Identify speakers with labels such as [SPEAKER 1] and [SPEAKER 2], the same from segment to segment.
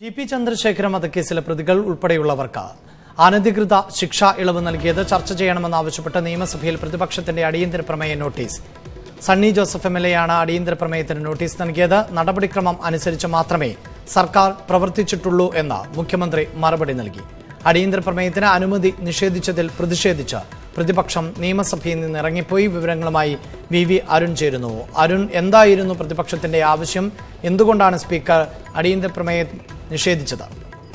[SPEAKER 1] T P Chandrasekharan വധക്കേസിലെ പ്രതികൾ ഉൾപ്പെടെയുള്ളവർക്ക് അനധികൃത ശിക്ഷാ ഇളവ് നൽകിയത് ചർച്ച ചെയ്യണമെന്നാവശ്യപ്പെട്ട് നിയമസഭയിൽ പ്രതിപക്ഷത്തിന്റെ അടിയന്തര പ്രമേയ notice Sunny Joseph M L എയാണ് അടിയന്തര പ്രമേയത്തിന് നോട്ടീസ് നൽകിയത് നടപടിക്രമം അനുസരിച്ച് മാത്രമേ സർക്കാർ പ്രവർത്തിച്ചിട്ടുള്ളൂ എന്ന് മുഖ്യമന്ത്രി മറുപടി നൽകി അടിയന്തര പ്രമേയത്തിന് അനുമതി നിഷേധിച്ചതിൽ പ്രതിഷേധിച്ച് പ്രതിപക്ഷം നിയമസഭയിൽ നിന്ന് ഇറങ്ങിപ്പോയി വിവരങ്ങളുമായി വി വി അരുൺ ചേരുന്നു അരുൺ എന്തായിരുന്നു പ്രതിപക്ഷത്തിന്റെ ആവശ്യം എന്തുകൊണ്ടാണ് സ്പീക്കർ അടിയന്തര പ്രമേയം നിഷേധിച്ചത്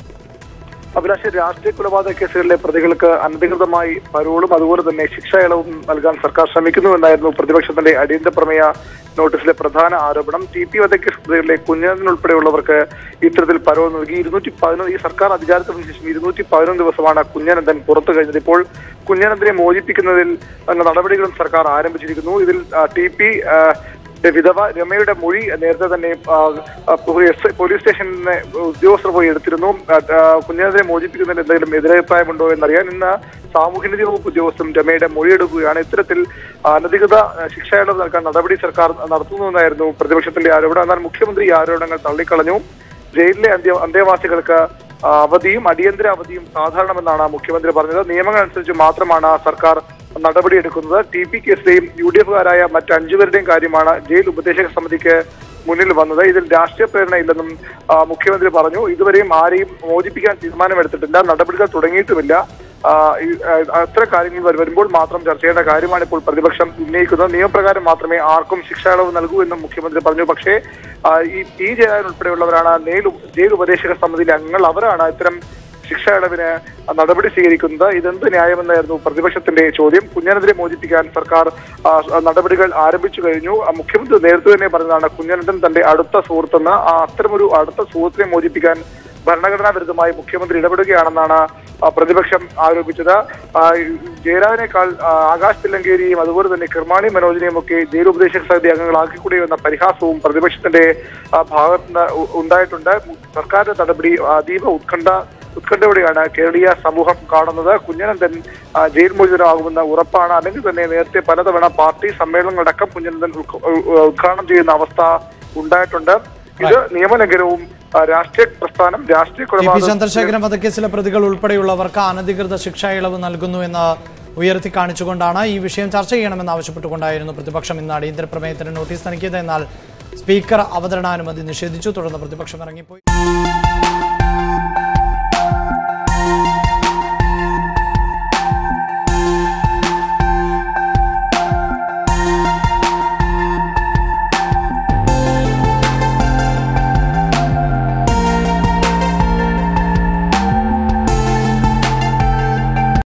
[SPEAKER 2] അഭിലാഷ് രാഷ്ട്രീയ കൊലപാതക കേസുകളിലെ പ്രതികൾക്ക് അനധികൃതമായി പരോളും അതുപോലെ തന്നെ ശിക്ഷാ ഇളവും നൽകാൻ സർക്കാർ ശ്രമിക്കുന്നുവെന്നായിരുന്നു പ്രതിപക്ഷത്തിന്റെ അടിയന്തര പ്രമേയ നോട്ടീസിലെ പ്രധാന ആരോപണം ടി പി വധക്കേസ് പ്രതികളിലെ കുഞ്ഞനന്ദൻ ഉൾപ്പെടെയുള്ളവർക്ക് ഇത്തരത്തിൽ പരോൾ നൽകി ഇരുന്നൂറ്റി പതിനൊന്ന് ഈ സർക്കാർ അധികാരത്തിൽ വന്ന ശേഷം ഇരുന്നൂറ്റി പതിനൊന്ന് ദിവസമാണ് കുഞ്ഞനന്ദൻ പുറത്തു കഴിഞ്ഞത് ഇപ്പോൾ കുഞ്ഞനന്ദനെ മോചിപ്പിക്കുന്നതിൽ അങ്ങ് നടപടികളും സർക്കാർ ആരംഭിച്ചിരിക്കുന്നു ഇതിൽ ആ, ടി പി ആ, വിധവ രമയുടെ മൊഴി നേരത്തെ തന്നെ ആ, ആ, പോലീസ് പോലീസ് സ്റ്റേഷനിൽ ഉദ്യോഗസ്ഥർ പോയി എടുത്തിരുന്നു ആ, ആ, കുഞ്ഞിനെ മോചിപ്പിക്കുന്നതിന് എന്തെങ്കിലും എതിരഭിപ്രായമുണ്ടോ എന്നറിയാൻ ഇന്ന് സാമൂഹ്യനീതി വകുപ്പ് ഉദ്യോഗസ്ഥരും രമയുടെ മൊഴിയെടുക്കുകയാണ് ഇത്തരത്തിൽ അനധികൃത ആ, ശിക്ഷാ ഇളവ് നൽകാൻ നടപടി സർക്കാർ നടത്തുന്നുവെന്നായിരുന്നു പ്രതിപക്ഷത്തിന്റെ ആരോപണം എന്നാൽ മുഖ്യമന്ത്രി ഈ ആരോപണങ്ങൾ തള്ളിക്കളഞ്ഞു ജയിലിലെ അന്ത്യ അന്തേവാസികൾക്ക് ആ, അവധിയും അടിയന്തര അവധിയും സാധാരണമെന്നാണ് മുഖ്യമന്ത്രി പറഞ്ഞത് നിയമങ്ങൾ അനുസരിച്ച് മാത്രമാണ് സർക്കാർ നടപടിയെടുക്കുന്നത് ടി പി കേസിലെയും യു ഡി എഫുകാരായ മറ്റ് അഞ്ചുപേരുടെയും കാര്യമാണ് ജയിൽ ഉപദേശക സമിതിക്ക് മുന്നിൽ വന്നത് ഇതിൽ രാഷ്ട്രീയ പ്രേരണ ഇല്ലെന്നും ആ, മുഖ്യമന്ത്രി പറഞ്ഞു ഇതുവരെയും ആരെയും മോചിപ്പിക്കാൻ തീരുമാനമെടുത്തിട്ടില്ല നടപടികൾ തുടങ്ങിയിട്ടുമില്ല ആ, ഈ- ആ, അത്തരം കാര്യങ്ങൾ വരു- വരുമ്പോൾ മാത്രം ചർച്ച ചെയ്യേണ്ട കാര്യമാണ് ഇപ്പോൾ പ്രതിപക്ഷം ഉന്നയിക്കുന്നത് നിയമപ്രകാരം മാത്രമേ ആർക്കും ശിക്ഷാ ഇളവ് നൽകൂ എന്നും മുഖ്യമന്ത്രി പറഞ്ഞു പക്ഷേ ആ, ഈ പി ജയരാജൻ ഉൾപ്പെടെയുള്ളവരാണ് നെയിൽ ജയിൽ ഉപദേശക സമിതിയിലെ അംഗങ്ങൾ അവരാണ് ഇത്തരം ശിക്ഷാ ഇളവിന് നടപടി സ്വീകരിക്കുന്നത് ഇതെന്ത് ന്യായമെന്നായിരുന്നു പ്രതിപക്ഷത്തിന്റെ ചോദ്യം കുഞ്ഞനന്ദനെ മോചിപ്പിക്കാൻ സർക്കാർ ആ, നടപടികൾ ആരംഭിച്ചു കഴിഞ്ഞു ആ, മുഖ്യമന്ത്രി നേരത്തെ തന്നെ പറഞ്ഞതാണ് കുഞ്ഞനന്ദൻ തന്റെ അടുത്ത സുഹൃത്തെന്ന് ആ അത്തരമൊരു അടുത്ത സുഹൃത്തിനെ മോചിപ്പിക്കാൻ ഭരണഘടനാ വിരുദ്ധമായി മുഖ്യമന്ത്രി ഇടപെടുകയാണെന്നാണ് ആ, പ്രതിപക്ഷം ആരോപിച്ചത് ആ, ജയരാജനേക്കാൾ ആ, ആകാശ് തില്ലങ്കേരിയും അതുപോലെ തന്നെ കിർമാണി മനോജിനെയും ഒക്കെ ജയിലുപദേശക സമിതി അംഗങ്ങളാക്കിക്കൂടി എന്ന പരിഹാസവും പ്രതിപക്ഷത്തിന്റെ ആ, ഭാഗത്ത് നിന്ന് ഉ- ഉണ്ടായിട്ടുണ്ട് സർക്കാരിന്റെ നടപടി അതീവ ഉത്കണ്ഠ ഉത്കണ്ഠയോടെയാണ് കേരളീയ സമൂഹം കാണുന്നത് കുഞ്ഞനന്ദൻ ആ, ജയിൽ മോചിതനാകുമെന്ന ഉറപ്പാണ് അല്ലെങ്കിൽ തന്നെ നേരത്തെ പലതവണ പാർട്ടി സമ്മേളനങ്ങളടക്കം കുഞ്ഞനന്ദൻ ഉദ്ഘ- ഉ- ഉദ്ഘാടനം ചെയ്യുന്ന അവസ്ഥ ഉണ്ടായിട്ടുണ്ട് ഇത് നിയമലംഘനവും ആ, രാഷ്ട്രീയ പ്രസ്ഥാനം രാഷ്ട്രീയ
[SPEAKER 1] ടി പി
[SPEAKER 2] കൊലപാതകം
[SPEAKER 1] ചന്ദ്രശേഖരൻ വധക്കേസിലെ പ്രതികൾ ഉൾപ്പെടെയുള്ളവർക്ക് അനധികൃത ശിക്ഷാ ഇളവ് നൽകുന്നു എന്ന് ഉയർത്തി കാണിച്ചുകൊണ്ടാണ് ഈ വിഷയം ചർച്ച ചെയ്യണമെന്ന് ആവശ്യപ്പെട്ടുകൊണ്ടായിരുന്നു പ്രതിപക്ഷം ഇന്ന് അടിയന്തര പ്രമേയത്തിന് നോട്ടീസ് നൽകിയത് എന്നാൽ സ്പീക്കർ അവതരണാനുമതി നിഷേധിച്ചു തുടർന്ന് പ്രതിപക്ഷം ഇറങ്ങിപ്പോയി